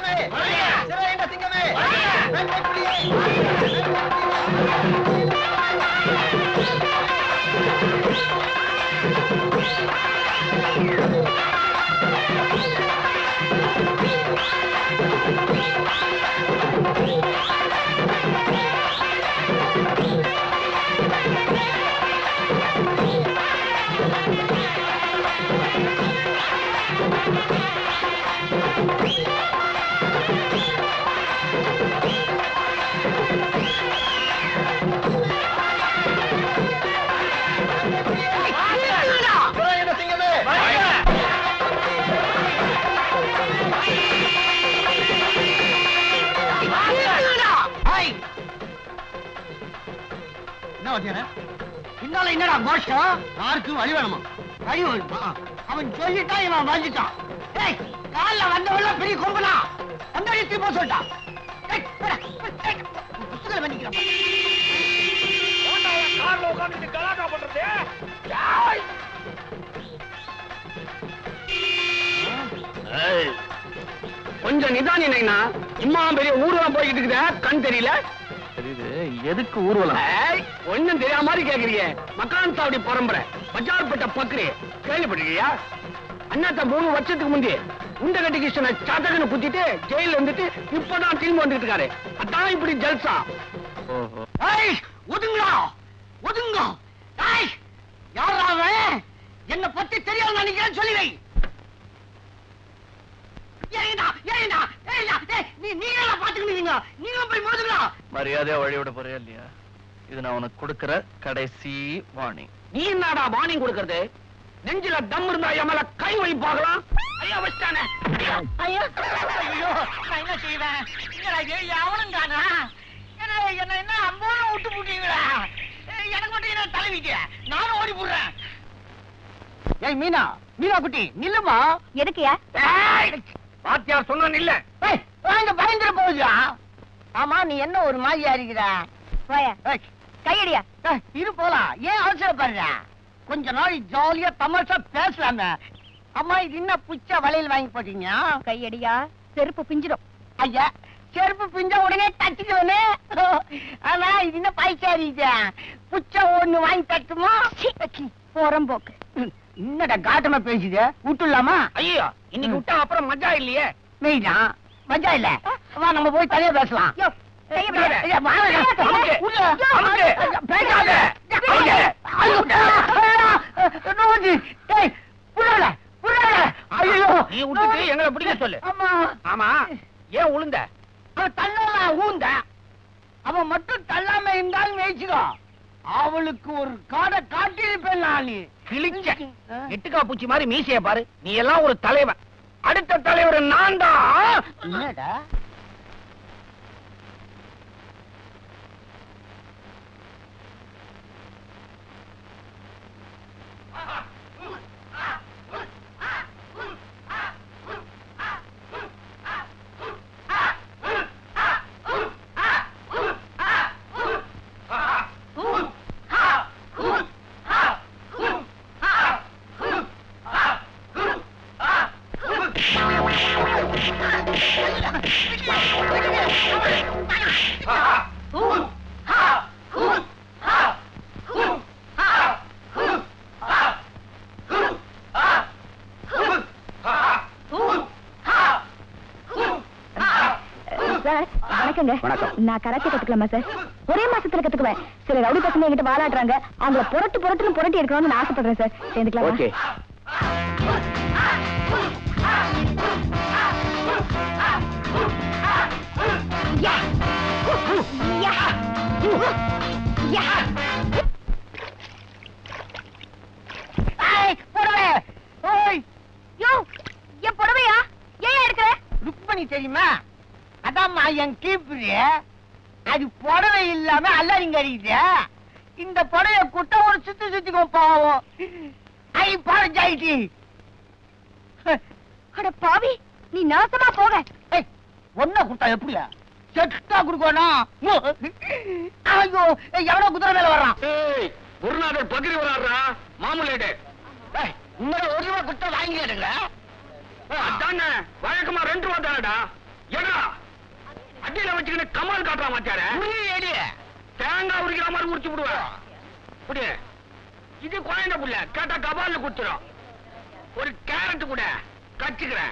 சிங்கமே சிறையின சிங்கமே வெள்ளை புலியே சிறையின சிங்கமே என்ன வாத்தியார பின்னால என்னடா கோஷம் யாருக்கு வழி வேணுமா வழி வேணுமா அவன் சொல்லிட்டான் இவன் வந்துட்டான் ஏய் கால்ல வந்தவள பெரிய கொம்பனா அந்த இடத்துக்கு போக சொல்லிட்டான் ஏய், போடா, ஏய், புத்தகத்தை பண்ணிக்கிறான் கார்ல உட்கார்ந்துட்டு கலாட்டா பண்றது கொஞ்சம் நிதானினா சும்மா பெரிய ஊர்வலம் போய்கிட்டு இருக்குதா கண் தெரியல தெரியுது எதுக்கு ஊர்வலம் ஏய், ஒண்ணும் தெரியாம மாதிரி கேக்குறீங்க மக்கான் சாவடி பரம்பரை பஜார்பட்ட பக்ரி கேள்விப்பட்டிருக்கியா அண்ணாத்த மூணு வருஷத்துக்கு முந்தி உண்ட கட்டி கிருஷ்ணனை சாத்தகன்னு குத்திட்டு ஜெயில இருந்துட்டு இப்பதான் திரும்பி வந்துட்டு இருக்காரு அதான் இப்படி ஜல்சா ஓஹோ ஏய் ஒதுங்கடா ஒதுங்க ஏய் யாரா அவன் என்ன பத்தி தெரியாது நினைக்கிறேன் சொல்லி வை ஏய்டா ஏய்டா ஏய்டா ஏய் நீ நீங்களா பாத்துக்கிட்டீங்க நீங்க போய் மோதுங்கடா மரியாதையா வழி விட போறியா இல்லையா இது நான் உனக்கு கொடுக்கிற கடைசி வாணி நீ என்னடா வார்னிங் கொடுக்கறது நெஞ்சில தம் இருந்தா என் மேல கை வை பார்க்கலாம் ஐயா வச்சிட்டானே ஐயா ஐயோ ஐயோ நான் என்ன செய்வேன் என்னடா ஏய் அவனும் தானா என்ன என்ன என்ன அம்போல விட்டு போட்டீங்களா ஏய், எனக்கு மட்டும் என்ன தலைவிக்க நானும் ஓடி போடுறேன் ஏய் மீனா மீனா குட்டி நில்லுமா எதுக்குயா வாத்தியார் சொன்னான் இல்ல ஏய் வாங்க பயந்துட போகுதா ஆமா நீ என்ன ஒரு மாதிரியா இருக்கிற வாயா ஏய், கையடியா ஏய், இரு போலாம் ஏன் அவசரப்படுற கொஞ்ச நாள் ஜாலியா தமாஷா பேசலாமே அம்மா இது என்ன புச்ச வளையல் வாங்கி போட்டீங்க கையடியா செருப்பு பிஞ்சிடும் ஐயா செருப்பு பிஞ்ச உடனே தச்சுக்கோனே ஆனா இது என்ன பைசாரி இது புச்ச ஒண்ணு வாங்கி தட்டுமா புறம்போக்கு என்னடா காட்டமா பேசுது விட்டுலாமா ஐயோ இன்னைக்கு விட்டா அப்புறம் மஜா இல்லையே மெய்தான் மஜா இல்ல வா நம்ம போய் தனியா பேசலாம் யோ, கைய விடாத. ஐயா, வாங்க. அமுக்கு. உள்ள. அமுக்கு. பேசாத. அமுக்கு. ஐயோ, ஐயா, நோஞ்சி. ஏய், புரியல, புரியல. ஐயோ. நீ விட்டுட்டு எங்களை பிடிக்க சொல்லு அம்மா. ஆமா ஏன் உளுந்த அவன் தள்ளாம ஊந்த அவன் மட்டும் தள்ளாம இருந்தாலும் மேய்ச்சிக்கோ அவளுக்கு ஒரு காடை காட்டியிருப்பேன் நான் நீ கிழிச்ச எட்டுக்கா பூச்சி மாதிரி மீசைய பாரு நீ எல்லாம் ஒரு தலைவன் அடுத்த தலைவர் நான் தான் என்னடா சார் வணக்கங்க வணக்கம். நான் கராத்தே கத்துக்கலாமா சார் ஒரே மாசத்துல கத்துக்குவேன் சில ரவுடி பசங்க என்கிட்ட வாலாடுறாங்க அவங்கள புரட்டு புரட்டுன்னு புரட்டி எடுக்கணும்னு நான் ஆசைப்படுறேன் சார் சேர்ந்துக்கலாமா ஓகே யா! யா! யா! ஏய், புடவை. ஓய், யோ என் புடவையா ஏன் எடுக்கிற ருக்மணி தெரியுமா அதாம்மா என் கீப்பிரி அது புடவை இல்லாம அல்லாரிங்க அடிக்குது இந்த புடவைய குட்ட ஒரு சுத்தி சுத்திக்கோ பாவம் ஐ பாரஞ்சாயிட்டி அட பாவி நீ நாசமா போக ஒன்ன குட்டா எப்படியா செட்டா குடுக்கணும் ஐயோ ஏய், எவனோ குதிரை மேல வர்றான் ஏய் குருநாதர் பகிரி வராடுறா மாமூலேடு ஏய், இன்னொரு ஒரு ரூபா குட்டை வாங்கி எடுங்க அதானே வழக்கமா ரெண்டு ரூபா தானடா எட கையில வச்சுக்கிட்டு கமால் காட்டுறான் மாச்சார எடி தேங்காய் உரிக்கிற மாதிரி உரிச்சு விடுவேன் புடி இது குழந்தை புள்ள கேட்டா கபால்ல குடுத்துரும் ஒரு கேரட் கூட கச்சுக்கிறேன்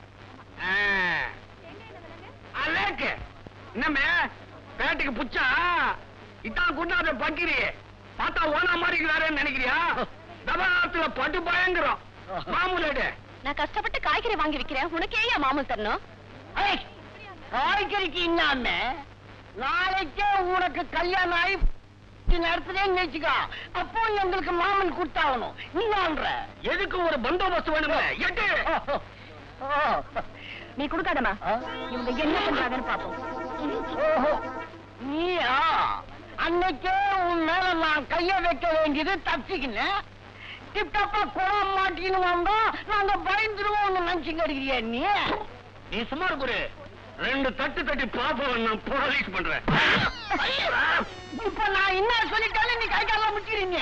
அலேக்கு என்னமே பேட்டுக்கு புச்சா இதான் குண்டாத பக்கிரி பார்த்தா ஓனா மாதிரி இருக்கிறாருன்னு நினைக்கிறியா தபாத்துல பட்டு பயங்கரம் மாமூலேடு நான் கஷ்டப்பட்டு காய்கறி வாங்கி விக்கிறேன் உனக்கு ஏன் மாமூல் தரணும் ஏய், காய்கறிக்கு இன்னாம நாளைக்கே உனக்கு கல்யாணம் ஆகி நடத்துறேன்னு நினைச்சுக்கோ அப்போ எங்களுக்கு மாமன் கொடுத்தாகணும் நீன்ற எதுக்கு ஒரு பந்தோபஸ்து வேணுமே எட்டு நீ கொடுக்காதம்மா இவங்க என்ன பண்றாங்கன்னு பாப்போம் ஓஹோ நீயா அன்னைக்கே உன் மேல நான் கைய வைக்க வேண்டியது தப்பிக்கினேன் டிப்டப்பா குளம் மாட்டின்னு வந்தா நாங்க பயந்துருவோம் நினைச்சுங்க அடிக்கிறியா நீ நீ சும்மா குரு ரெண்டு தட்டு தட்டி பாப்போம் நான் போலீஸ் பண்றேன் இப்ப நான் என்ன சொல்லிட்டாலும் நீ கை கால முடிச்சிருங்க